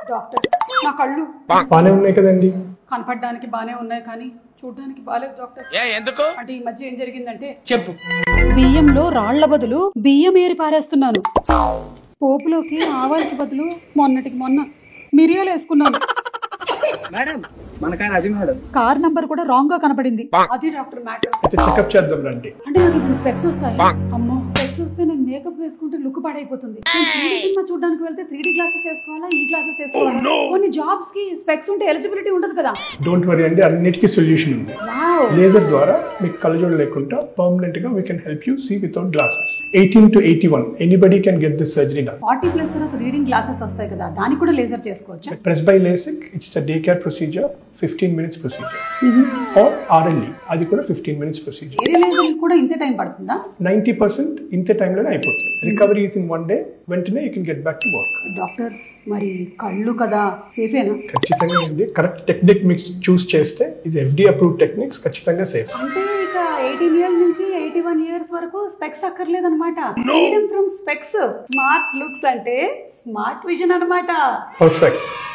doctor నా కళ్ళు బాగానే ఉన్నాయి కదండి కనపడడానికి బానే ఉన్నాయి కానీ చూడడానికి బాలేదు డాక్టర్ ఏ ఎందుకు అంటే ఈ మధ్య ఏం జరిగిందంటే చెప్పు బియ్యంలో రాళ్ల బదులు బియ్యం ఏరి పారేస్తున్నాను పోపులోకి ఆవాలకి బదులు మొన్నటికి మొన్న మిరియాలు వేసుకున్నాను మేడం మనకాయన అది మేడం కార్ నంబర్ కూడా రాంగ్ గా కనపడింది అది డాక్టర్ మ్యాటర్ అయితే చెకప్ చేద్దాం రండి అంటే నాకు ఇప్పుడు స్పెక్స్ వస్తాయి అమ్మో స్పెక్స్ వస్తే నేను మేకప్ వేసుకుంటే లుక్ పాడైపోతుంది నేను 3D సినిమా చూడడానికి వెళ్తే త్రీ గ్లాసెస్ వేసుకోవాలా ఈ గ్లాసెస్ వేసుకోవాలా కొన్ని జాబ్స్ కి స్పెక్స్ ఉంటే ఎలిజిబిలిటీ ఉండదు కదా డోంట్ వరీ అండి అన్నిటికీ సొల్యూషన్ ఉంది వావ్ లేజర్ ద్వారా మీకు కళ్ళజోడు లేకుండా పర్మనెంట్ గా we can help you see without glasses eighteen to eighty one anybody can get this surgery నా ఫార్టీ ప్లస్ నాకు రీడింగ్ గ్లాసెస్ వస్తాయి కదా దానికి కూడా లేజర్ చేసుకోవచ్చా presbyLASIK it's day care procedure fifteen minutes procedure or RLE అది కూడా fifteen minutes procedure వేరే లేజర్ కూడా ఇంతే టైం పడుతుందా నైంటీ పర్సెంట్ ఇంతే టైంలోనే అయిపోతుంది recovery is in one day వెంటనే you can get back to work doctor మరి కళ్ళు కదా సేఫేనా ఖచ్చితంగా అండి కరెక్ట్ టెక్నిక్ మీకు చూస్ చేస్తే ఇది ఎఫ్డి అప్రూవ్ టెక్నిక్స్ ఖచ్చితంగా సేఫ్ అంటే ఇక ఎయిటీన్ ఇయర్స్ నుంచి ఎయిటీ వన్ ఇయర్స్ వరకు స్పెక్స్ అక్కర్లేదన్నమాట freedom from specs smart looks అంటే స్మార్ట్ విజన్ అన్నమాట పర్ఫెక్ట్